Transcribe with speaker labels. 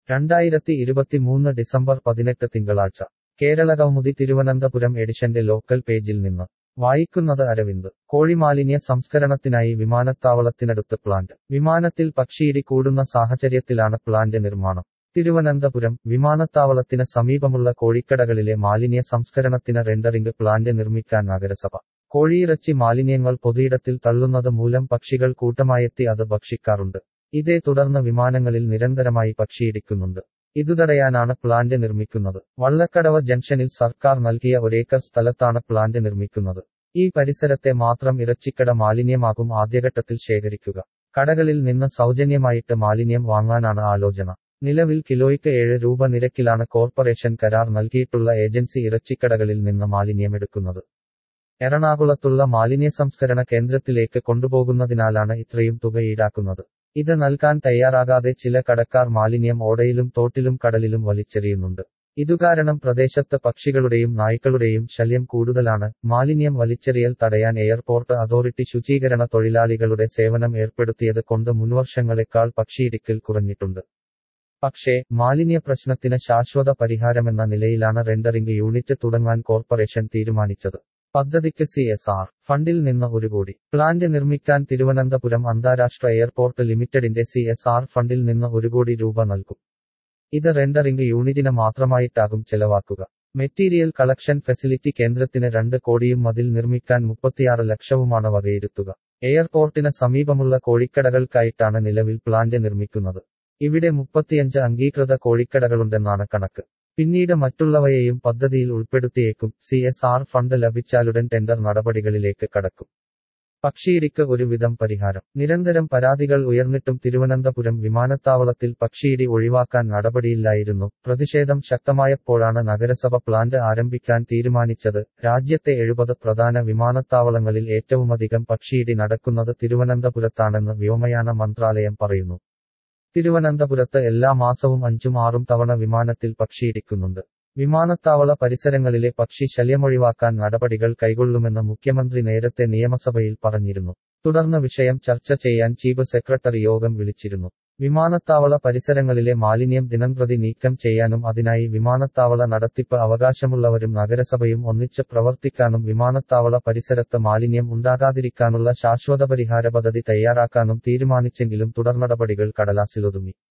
Speaker 1: രണ്ടായിരത്തി ഇരുപത്തിമൂന്ന് ഡിസംബർ പതിനെട്ട് തിങ്കളാഴ്ച കേരളകൗമുദി തിരുവനന്തപുരം എഡിഷന്റെ ലോക്കൽ പേജിൽ നിന്ന് വായിക്കുന്നത് അരവിന്ദ് കോഴിമാലിന്യ സംസ്കരണത്തിനായി വിമാനത്താവളത്തിനടുത്ത് പ്ലാന്റ് വിമാനത്തിൽ പക്ഷിയിടി കൂടുന്ന സാഹചര്യത്തിലാണ് പ്ലാന്റ് നിർമ്മാണം തിരുവനന്തപുരം വിമാനത്താവളത്തിന് സമീപമുള്ള കോഴിക്കടകളിലെ മാലിന്യ സംസ്കരണത്തിന് റെൻഡറിംഗ് പ്ലാന്റ് നിർമ്മിക്കാൻ നഗരസഭ കോഴിയിറച്ചി മാലിന്യങ്ങൾ പൊതുയിടത്തിൽ തള്ളുന്നത് മൂലം പക്ഷികൾ കൂട്ടമായെത്തി അത് ഭക്ഷിക്കാറുണ്ട് ഇതേ തുടർന്ന് വിമാനങ്ങളിൽ നിരന്തരമായി പക്ഷിയിടിക്കുന്നുണ്ട് ഇതുതടയാനാണ് പ്ലാന്റ് നിർമ്മിക്കുന്നത് വള്ളക്കടവ് ജംഗ്ഷനിൽ സർക്കാർ നൽകിയ ഒരേക്കർ സ്ഥലത്താണ് പ്ലാന്റ് നിർമ്മിക്കുന്നത് ഈ പരിസരത്തെ മാത്രം ഇറച്ചിക്കട മാലിന്യമാകും ആദ്യഘട്ടത്തിൽ ശേഖരിക്കുക കടകളിൽ നിന്ന് സൗജന്യമായിട്ട് മാലിന്യം വാങ്ങാനാണ് ആലോചന നിലവിൽ കിലോയ്ക്ക് ഏഴ് രൂപ നിരക്കിലാണ് കോർപ്പറേഷൻ കരാർ നൽകിയിട്ടുള്ള ഏജൻസി ഇറച്ചിക്കടകളിൽ നിന്ന് മാലിന്യമെടുക്കുന്നത് എറണാകുളത്തുള്ള മാലിന്യ സംസ്കരണ കേന്ദ്രത്തിലേക്ക് കൊണ്ടുപോകുന്നതിനാലാണ് ഇത്രയും തുക ഈടാക്കുന്നത് ഇത് നൽകാൻ തയ്യാറാകാതെ ചില കടക്കാർ മാലിന്യം ഓടയിലും തോട്ടിലും കടലിലും വലിച്ചെറിയുന്നുണ്ട് ഇതുകാരണം പ്രദേശത്ത് പക്ഷികളുടെയും നായ്ക്കളുടെയും ശല്യം കൂടുതലാണ് മാലിന്യം വലിച്ചെറിയൽ തടയാൻ എയർപോർട്ട് അതോറിറ്റി ശുചീകരണ തൊഴിലാളികളുടെ സേവനം ഏർപ്പെടുത്തിയത് കൊണ്ട് മുൻവർഷങ്ങളെക്കാൾ പക്ഷിയിടിക്കൽ കുറഞ്ഞിട്ടുണ്ട് പക്ഷേ മാലിന്യ പ്രശ്നത്തിന് ശാശ്വത പരിഹാരമെന്ന നിലയിലാണ് റെൻഡറിംഗ് യൂണിറ്റ് തുടങ്ങാൻ കോർപ്പറേഷൻ തീരുമാനിച്ചത് പദ്ധതിക്ക് സി എസ് ആർ ഫണ്ടിൽ നിന്ന് ഒരു കോടി പ്ലാന്റ് നിർമ്മിക്കാൻ തിരുവനന്തപുരം അന്താരാഷ്ട്ര എയർപോർട്ട് ലിമിറ്റഡിന്റെ സി എസ് ആർ ഫണ്ടിൽ നിന്ന് ഒരു കോടി രൂപ നൽകും ഇത് റെൻഡറിംഗ് യൂണിറ്റിന് മാത്രമായിട്ടാകും ചെലവാക്കുക മെറ്റീരിയൽ കളക്ഷൻ ഫെസിലിറ്റി കേന്ദ്രത്തിന് രണ്ട് കോടിയും അതിൽ നിർമ്മിക്കാൻ മുപ്പത്തിയാറ് ലക്ഷവുമാണ് വകയിരുത്തുക എയർപോർട്ടിന് സമീപമുള്ള കോഴിക്കടകൾക്കായിട്ടാണ് നിലവിൽ പ്ലാന്റ് നിർമ്മിക്കുന്നത് ഇവിടെ മുപ്പത്തിയഞ്ച് അംഗീകൃത കോഴിക്കടകളുണ്ടെന്നാണ് കണക്ക് പിന്നീട് മറ്റുള്ളവയെയും പദ്ധതിയിൽ ഉൾപ്പെടുത്തിയേക്കും സി എസ് ആർ ഫണ്ട് ലഭിച്ചാലുടൻ ടെൻഡർ നടപടികളിലേക്ക് കടക്കും പക്ഷിയിടിക്ക് ഒരുവിധം പരിഹാരം നിരന്തരം പരാതികൾ ഉയർന്നിട്ടും തിരുവനന്തപുരം വിമാനത്താവളത്തിൽ പക്ഷിയിടി ഒഴിവാക്കാൻ നടപടിയില്ലായിരുന്നു പ്രതിഷേധം ശക്തമായപ്പോഴാണ് നഗരസഭ പ്ലാന്റ് ആരംഭിക്കാൻ തീരുമാനിച്ചത് രാജ്യത്തെ എഴുപത് പ്രധാന വിമാനത്താവളങ്ങളിൽ ഏറ്റവുമധികം പക്ഷിയിടി നടക്കുന്നത് തിരുവനന്തപുരത്താണെന്ന് വ്യോമയാന മന്ത്രാലയം പറയുന്നു തിരുവനന്തപുരത്ത് എല്ലാ മാസവും അഞ്ചും ആറും തവണ വിമാനത്തിൽ പക്ഷിയിടിക്കുന്നുണ്ട് വിമാനത്താവള പരിസരങ്ങളിലെ പക്ഷി ശല്യമൊഴിവാക്കാൻ നടപടികൾ കൈകൊള്ളുമെന്ന് മുഖ്യമന്ത്രി നേരത്തെ നിയമസഭയിൽ പറഞ്ഞിരുന്നു തുടർന്ന് വിഷയം ചർച്ച ചെയ്യാൻ ചീഫ് സെക്രട്ടറി യോഗം വിളിച്ചിരുന്നു വിമാനത്താവള പരിസരങ്ങളിലെ മാലിന്യം ദിനംപ്രതി നീക്കം ചെയ്യാനും അതിനായി വിമാനത്താവള നടത്തിപ്പ് അവകാശമുള്ളവരും നഗരസഭയും ഒന്നിച്ച് പ്രവർത്തിക്കാനും വിമാനത്താവള പരിസരത്ത് മാലിന്യം ഉണ്ടാകാതിരിക്കാനുള്ള ശാശ്വത പരിഹാര പദ്ധതി തയ്യാറാക്കാനും തീരുമാനിച്ചെങ്കിലും തുടർനടപടികൾ കടലാസിലൊതുങ്ങി